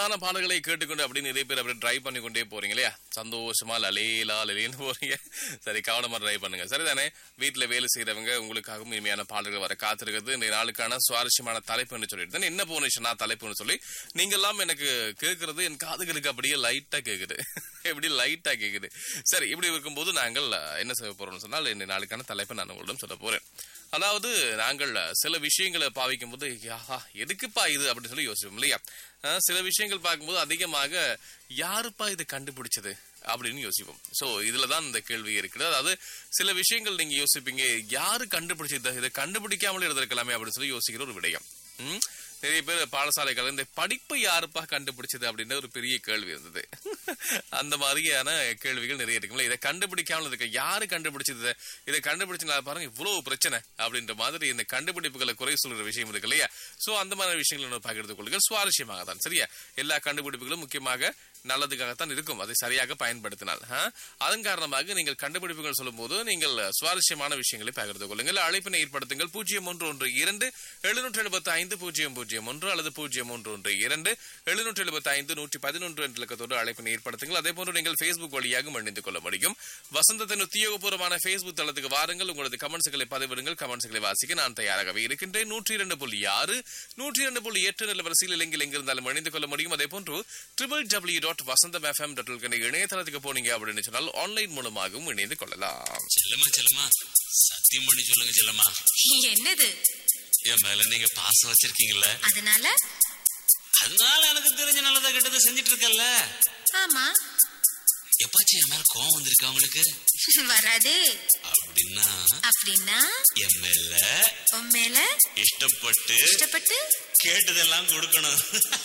இனிமையான பாடல்களை கேட்டுக்கொண்டு அப்படி நிறைய பேர் அப்படி ட்ரை பண்ணி கொண்டே போறீங்க இல்லையா சந்தோஷமா லலேலா லலேன்னு போறீங்க சரி கவனமா ட்ரை பண்ணுங்க சரிதானே வீட்டுல வேலை செய்யறவங்க உங்களுக்காகவும் இனிமையான பாடல்கள் வர காத்திருக்கிறது இந்த நாளுக்கான சுவாரஸ்யமான தலைப்புன்னு சொல்லிட்டு என்ன போனுச்சுன்னா தலைப்புன்னு சொல்லி நீங்க எல்லாம் எனக்கு கேட்கறது என் காதுகளுக்கு அப்படியே லைட்டா கேக்குது எப்படி லைட்டா கேக்குது சரி இப்படி இருக்கும்போது நாங்கள் என்ன செய்ய போறோம்னு சொன்னால் இந்த நாளுக்கான தலைப்பை நான் உங்களிடம் சொல்ல போறேன் அதாவது நாங்கள் சில விஷயங்களை பாவிக்கும் போது ஆஹா எதுக்குப்பா இது அப்படின்னு சொல்லி யோசிப்போம் இல்லையா அஹ் சில விஷயங்கள் பார்க்கும்போது அதிகமாக யாருப்பா இது கண்டுபிடிச்சது அப்படின்னு யோசிப்போம் சோ இதுல தான் இந்த கேள்வி இருக்குது அதாவது சில விஷயங்கள் நீங்க யோசிப்பீங்க யாரு கண்டுபிடிச்சது இதை கண்டுபிடிக்காமலே இருந்திருக்கலாமே அப்படின்னு சொல்லி யோசிக்கிற ஒரு விடயம் ம்? நிறைய பேர் பாடசாலைகள் இந்த படிப்பை யாருப்பா கண்டுபிடிச்சது அப்படின்னு ஒரு பெரிய கேள்வி இருந்தது அந்த மாதிரியான கேள்விகள் நிறைய இருக்குல்ல இதை கண்டுபிடிக்காமல் இருக்க யாரு கண்டுபிடிச்சது இதை? இதை கண்டுபிடிச்சனால பாருங்க இவ்வளவு பிரச்சனை அப்படின்ற மாதிரி இந்த கண்டுபிடிப்புகளை குறை சொல்ற விஷயம் இருக்கு இல்லையா சோ அந்த மாதிரி விஷயங்களை நம்ம பகிர்ந்து கொள்ளுங்கள் சுவாரஸ்யமாக தான் சரியா எல்லா கண்டுபிடிப்புகளும் முக்கியமாக நல்லதுக்காகத்தான் இருக்கும் அதை சரியாக பயன்படுத்தினால் ஆ? அதன் காரணமாக நீங்கள் கண்டுபிடிப்புகள் சொல்லும்போது நீங்கள் சுவாரஸ்யமான விஷயங்களை பகிர்ந்து கொள்ளுங்கள் அழைப்பினை ஏற்படுத்துங்கள் பூஜ்ஜியம் ஒன்று ஒன்று இரண்டு எழுநூற்றி எழுபத்தி ஐந்து பூஜ்ஜியம் பூஜ்ஜியம் ஒன்று அல்லது பூஜ்ஜியம் ஒன்று ஒன்று இரண்டு எழுநூற்றி எழுபத்தி ஐந்து நூற்றி பதினொன்று என்ற இலக்கத்தோடு அழைப்பினை ஏற்படுத்துங்கள் அதே போன்று நீங்கள் Facebook வழியாக இணைந்து கொள்ள முடியும் வசந்தத்தின் உத்தியோகபூர்வமான Facebook தளத்துக்கு வாருங்கள் உங்களது கமெண்ட்ஸ்களை பதிவிடுங்கள் கமெண்ட்ஸ்களை வாசிக்க நான் தயாராகவே இருக்கின்றேன் நூற்றி இரண்டு புள்ளி ஆறு நூற்றி இரண்டு புள்ளி எட்டு நிலவரசியில் இலங்கையில் எங்கிருந்தாலும் இணைந்து கொள்ள முடியும் அதே போன்று triple W dot Vasantham FM dot இணையதளத்துக்கு போனீங்க அப்படின்னு சொன்னால் ஆன்லைன் மூலமாகவும் இணைந்து கொள்ளலாம் செல்லம்மா செல்லம்மா சத்தியம் பண்ணி சொல்லுங்க செல்லம்மா என்னது என் மேல நீங்க பாசம் வச்சிருக்கீங்கல்ல அதனால அதனால எனக்கு தெரிஞ்ச நல்லதை கெட்டதை செஞ்சுட்டு இருக்கல்ல ஆமா எப்பாச்சும் என் மேல கோவம் வந்திருக்கா உங்களுக்கு வராதே அப்படின்னா அப்படின்னா என் மேல உன் மேல இஷ்டப்பட்டு இஷ்டப்பட்டு கேட்டதெல்லாம் கொடுக்கணும்